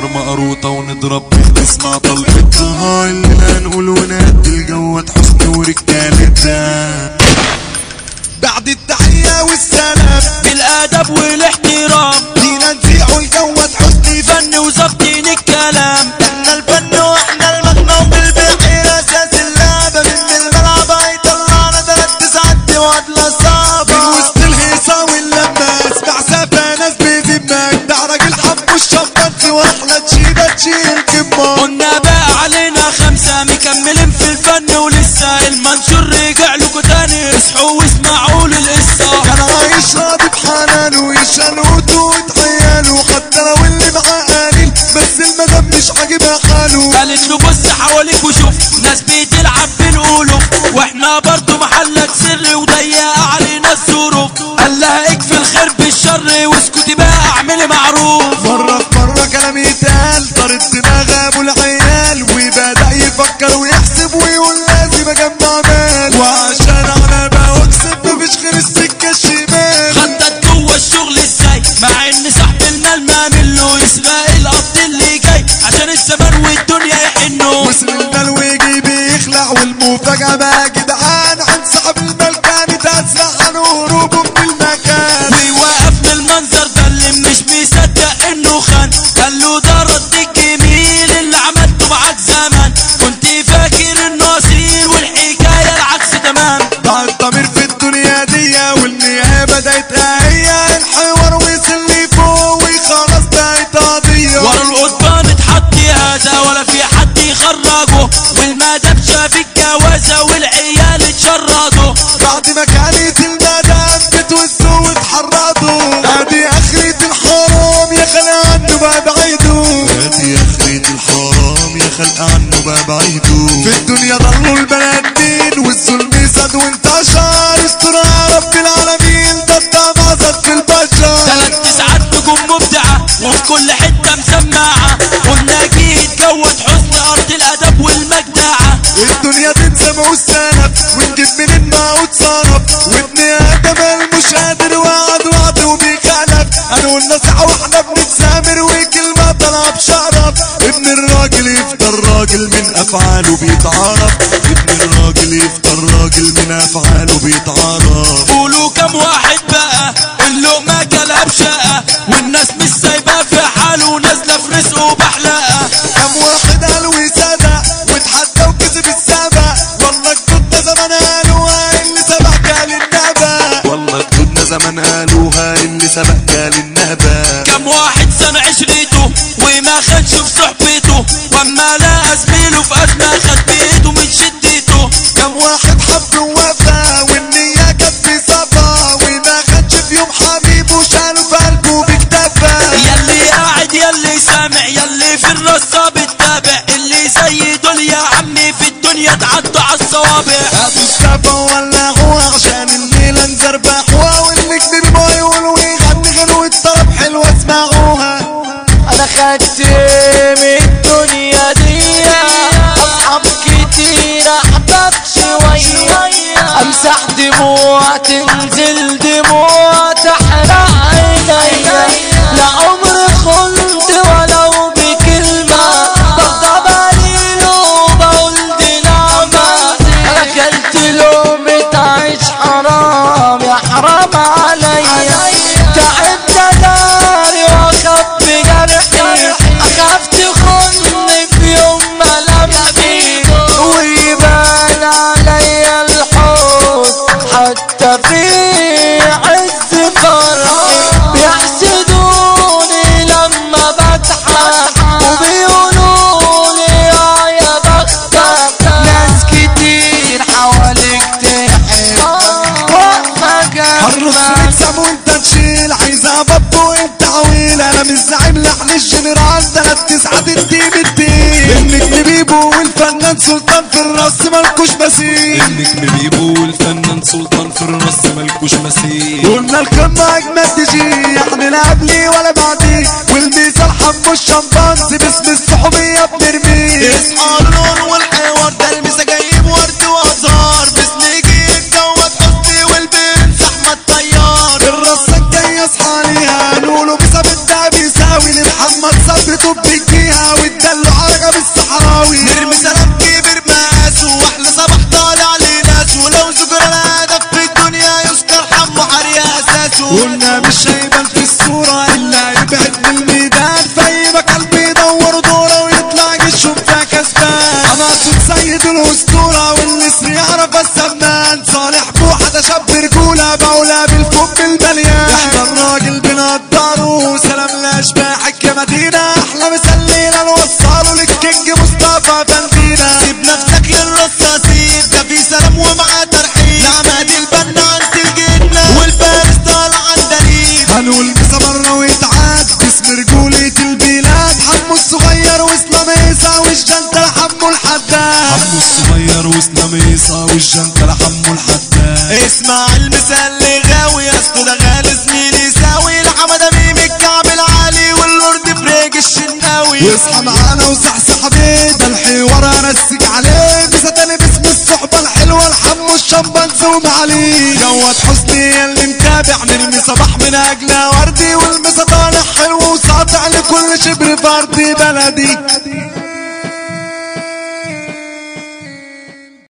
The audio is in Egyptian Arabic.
نار مقروطة ونضرب نسمع طلقتها اللي هنقول ونهدي الجوات حسن ورجالتها بعد التحية والسلام بالادب والاحترام دينا نزيعوا الجوات حسني فن وظابطين الكلام احنا الفن واحنا المجنون بالبحر اساس اللعبة من الملعب هيطلعنا تلات تسعات وعدنا صعبة من وسط الهيصة واللمة اسمع سافة ناس بذمك ده راجل حب والشمبانسي واحلى تشيبة تشيل كمة قلنا بقى علينا خمسة مكملين في الفن ولسه المنشور رجع لكم تاني اصحوا واسمعوا للقصة كان عايش راضي بحنانه يشنوته وتحياله حتى لو اللي معاه قليل بس المدام مش عاجبها حاله قالت له بص حواليك وشوف ناس بتلعب بالقلوب واحنا برضو محلك سر وضيقة علينا الظروف قال لها اكفي الخير بالشر واسكتي بقى اعملي معروف مرة في مرة كلام يتقال طارت دماغ ابو العيال وبدأ يفكر ويحسب ويقول لازم اجمع مال وعشان انا بقى واكسب مفيش غير السكة الشمال خطط جوه الشغل ازاي مع ان صاحب المال ما له يسرق القبض اللي جاي عشان الزمان والدنيا يحنوا وصل المال ويجي بيخلع والمفاجأة بقى جدعان عن صاحب المال كانت اسرع عن هروبه من المكان ويوقفنا المنظر ده اللي مش مصدق انه خان قال له ده رد الجميل اللي عملته معاك زمان كنت فاكر انه اصيل والحكايه العكس تمام ضاع الضمير في الدنيا دي والنهاية بدأت هي الحوار وصل لي فوق وخلاص بقت قضية ورا القضبان اتحط هذا ولا في حد يخرجه والمدام شاف الجوازه والعيال اتشردوا بعد ما كانت المدام بتوسوا وتحرضوا ادي اخرة الحرام يا خلق عنه بقى بعيدوا ادي اخرة الحرام يا خلق عنه بقى بعيدو في الدنيا ضلوا البنادين والظلم زاد وانتشر استر يا رب العالمين ده الطمع زاد في البشر تلات تسعات نجوم مبدعة وفي كل حتة مسمعة قلنا جه اتجوز حسن أرض الأدب والمجدعة الدنيا تتسمع والسلف ونجيب منين ما اتصرف وابن ادم مش قادر وعد وعد وبيخالف انا والنصيحة واحنا بنتسامر وكلمة طالعة بشرف ابن الراجل يفضل راجل من افعاله بيتعرف ابن الراجل يفضل راجل من افعاله بيتعرف قولوا كم واحد بقى اللقمة كلها بشقة والناس مش سايبة في حاله نازلة في رزقه بحلقة كم واحد قال وصدق واتحدى وكسب السبق والله كنت زمان قالوا اللي سبق قال النبأ والله كنا زمان قالوها اللي سبق قال النهبة كم واحد سنة عشرته وما خدش في صحبته واما لقى زميله في أزمة خد بإيده من شدته كم واحد حب ووفى والنية كانت في صفا وما خدش في يوم حبيبه شاله في قلبه بكتفى يلي قاعد يلي سامع يلي في الرصة بتتابع اللي زي دول يا عمي في الدنيا تعدوا عالصوابع هاتوا السفا ولعوها عشان الليلة نزربحوها والنجم بيبقى يقول ويغني غنوة طرب حلوة اسمعوها انا خدت من الدنيا دي اصحاب كتير احباب شوية امسح دموع تنزل دموع تحرق عينيا لعمر خلت ولو بكلمة بغضب قليل وبقول دي نعمة انا اكلت لقمة عيش حرام يا حرام عليا تعبت داري واخبي جرحي اخاف تخني في يوم ملامحي ويبان عليا الحزن حتى في عز فرحي بيحسدوني لما بضحك وبيقولوا لي يا يا بختك ناس كتير حواليك تحب واقفة هالرص جنبك نكسب وانت تشيل عايزة باب وانت عويل انا مش زعيم لحن الجنرال تلات تسعة التيم التيم النجم بيبو والفنان سلطان في الراس مالكوش مثيل النجم بيبو والفنان سلطان في الرص ملكوش مثيل قلنا القمة اجمد تجي يعني لا قبلي ولا بعدي والميزة الحم الشمبانزي باسم الصحوبية بنرميه اصحى اللون والحوار ده الميزة جايب ورد وازهار باسم يجي الجواد حسني والبنت احمد طيار الرصة الجاية اصحى ليها نقوله بسبب ده بيساوي لمحمد ثبته بيجي واصحى معانا وصحصح بيه ده الحوار ارسك عليه مسا تاني باسم الصحبة الحلوة الحم والشمبة نزوم عليه جواد حسني اللي متابع نرمي صباح من اجل وردي والمسا طالع حلو وساطع لكل شبر فردي بلدي